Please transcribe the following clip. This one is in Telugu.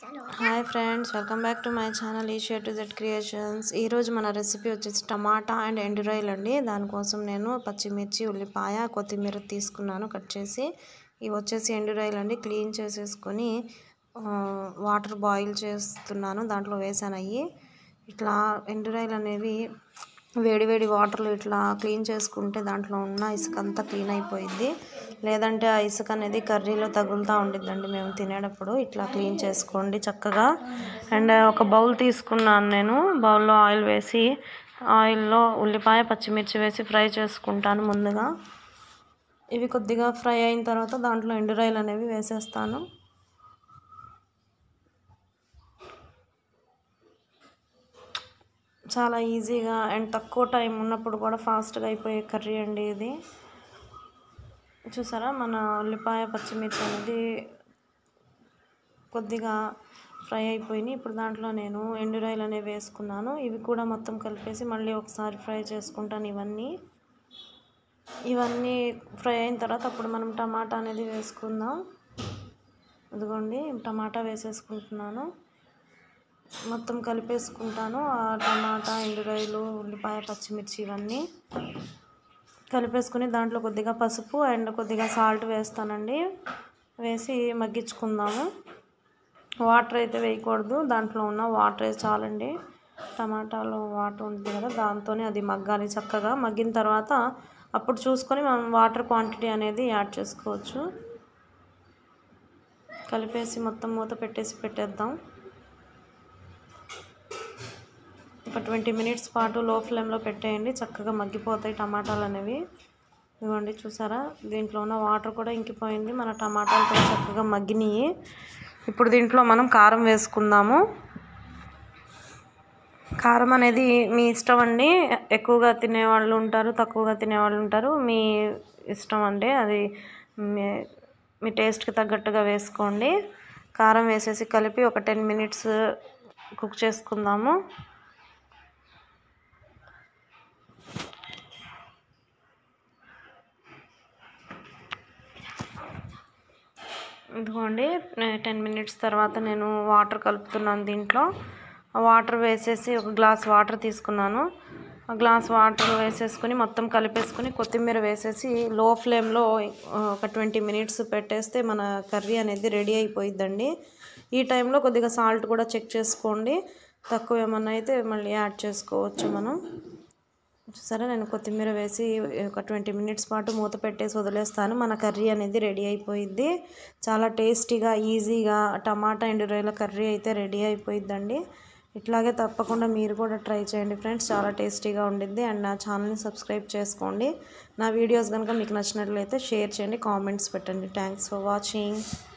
hi friends welcome back to my channel ఈషియా టు జెడ్ క్రియేషన్స్ ఈరోజు మన రెసిపీ వచ్చేసి టమాటా అండ్ ఎండురాయిల్ అండి దానికోసం నేను పచ్చిమిర్చి ఉల్లిపాయ కొత్తిమీర తీసుకున్నాను కట్ చేసి ఇవి వచ్చేసి ఎండురాయిల్ అండి క్లీన్ చేసేసుకొని ఆ, వాటర్ బాయిల్ చేస్తున్నాను దాంట్లో వేసాను అయ్యి ఇట్లా ఎండురాయిల్ అనేవి వేడి వేడి వాటర్లో ఇట్లా క్లీన్ చేసుకుంటే దాంట్లో ఉన్న ఇసుక అంతా క్లీన్ అయిపోయింది లేదంటే ఆ ఇసుక అనేది కర్రీలో తగులుతూ ఉండిద్దండి మేము తినేటప్పుడు ఇట్లా క్లీన్ చేసుకోండి చక్కగా అండ్ ఒక బౌల్ తీసుకున్నాను నేను బౌల్లో ఆయిల్ వేసి ఆయిల్లో ఉల్లిపాయ పచ్చిమిర్చి వేసి ఫ్రై చేసుకుంటాను ముందుగా ఇవి కొద్దిగా ఫ్రై అయిన తర్వాత దాంట్లో ఎండురాయిలు అనేవి వేసేస్తాను చాలా ఈజీగా అండ్ తక్కువ టైం ఉన్నప్పుడు కూడా ఫాస్ట్గా అయిపోయే కర్రీ అండి ఇది చూసారా మన ఉల్లిపాయ పచ్చిమిర్చి అనేది కొద్దిగా ఫ్రై అయిపోయినాయి ఇప్పుడు దాంట్లో నేను ఎండురాయిలు అనేవి వేసుకున్నాను ఇవి కూడా మొత్తం కలిపేసి మళ్ళీ ఒకసారి ఫ్రై చేసుకుంటాను ఇవన్నీ ఇవన్నీ ఫ్రై అయిన తర్వాత అప్పుడు మనం టమాటా అనేది వేసుకుందాం ఇదిగోండి టమాటా వేసేసుకుంటున్నాను మొత్తం కలిపేసుకుంటాను ఆ టమాటా ఎండురాయిలు ఉల్లిపాయ పచ్చిమిర్చి ఇవన్నీ కలిపేసుకుని దాంట్లో కొద్దిగా పసుపు అండ్ కొద్దిగా సాల్ట్ వేస్తానండి వేసి మగ్గించుకుందాము వాటర్ అయితే వేయకూడదు దాంట్లో ఉన్న వాటర్ చాలండి టమాటాలో వాటర్ ఉంటుంది కదా దాంతోనే అది మగ్గాలి చక్కగా మగ్గిన తర్వాత అప్పుడు చూసుకొని మనం వాటర్ క్వాంటిటీ అనేది యాడ్ చేసుకోవచ్చు కలిపేసి మొత్తం మూత పెట్టేసి పెట్టేద్దాం ఒక ట్వంటీ మినిట్స్ పాటు లో ఫ్లేమ్లో పెట్టేయండి చక్కగా మగ్గిపోతాయి టమాటాలు అనేవి ఇదిగోండి చూసారా దీంట్లో ఉన్న వాటర్ కూడా ఇంకిపోయింది మన టమాటాలు కూడా చక్కగా మగ్గినాయి ఇప్పుడు దీంట్లో మనం కారం వేసుకుందాము కారం అనేది మీ ఇష్టం అండి ఎక్కువగా తినేవాళ్ళు ఉంటారు తక్కువగా తినేవాళ్ళు ఉంటారు మీ ఇష్టం అండి అది మీ మీ టేస్ట్కి తగ్గట్టుగా వేసుకోండి కారం వేసేసి కలిపి ఒక టెన్ మినిట్స్ కుక్ చేసుకుందాము ఇదిగోండి టెన్ మినిట్స్ తర్వాత నేను వాటర్ కలుపుతున్నాను దీంట్లో ఆ వాటర్ వేసేసి ఒక గ్లాస్ వాటర్ తీసుకున్నాను ఆ గ్లాస్ వాటర్ వేసేసుకుని మొత్తం కలిపేసుకుని కొత్తిమీర వేసేసి లో ఫ్లేమ్లో ఒక ట్వంటీ మినిట్స్ పెట్టేస్తే మన కర్రీ అనేది రెడీ అయిపోయిద్దండి ఈ టైంలో కొద్దిగా సాల్ట్ కూడా చెక్ చేసుకోండి తక్కువ ఏమన్నా అయితే మళ్ళీ యాడ్ చేసుకోవచ్చు మనం చూసారా నేను కొత్తిమీర వేసి ఒక ట్వంటీ మినిట్స్ పాటు మూత పెట్టేసి వదిలేస్తాను మన కర్రీ అనేది రెడీ అయిపోయిద్ది చాలా టేస్టీగా ఈజీగా టమాటా ఎండు రొయ్యల కర్రీ అయితే రెడీ అయిపోయిద్దండి ఇట్లాగే తప్పకుండా మీరు కూడా ట్రై చేయండి ఫ్రెండ్స్ చాలా టేస్టీగా ఉండిద్ది అండ్ నా ఛానల్ని సబ్స్క్రైబ్ చేసుకోండి నా వీడియోస్ కనుక మీకు నచ్చినట్లయితే షేర్ చేయండి కామెంట్స్ పెట్టండి థ్యాంక్స్ ఫర్ వాచింగ్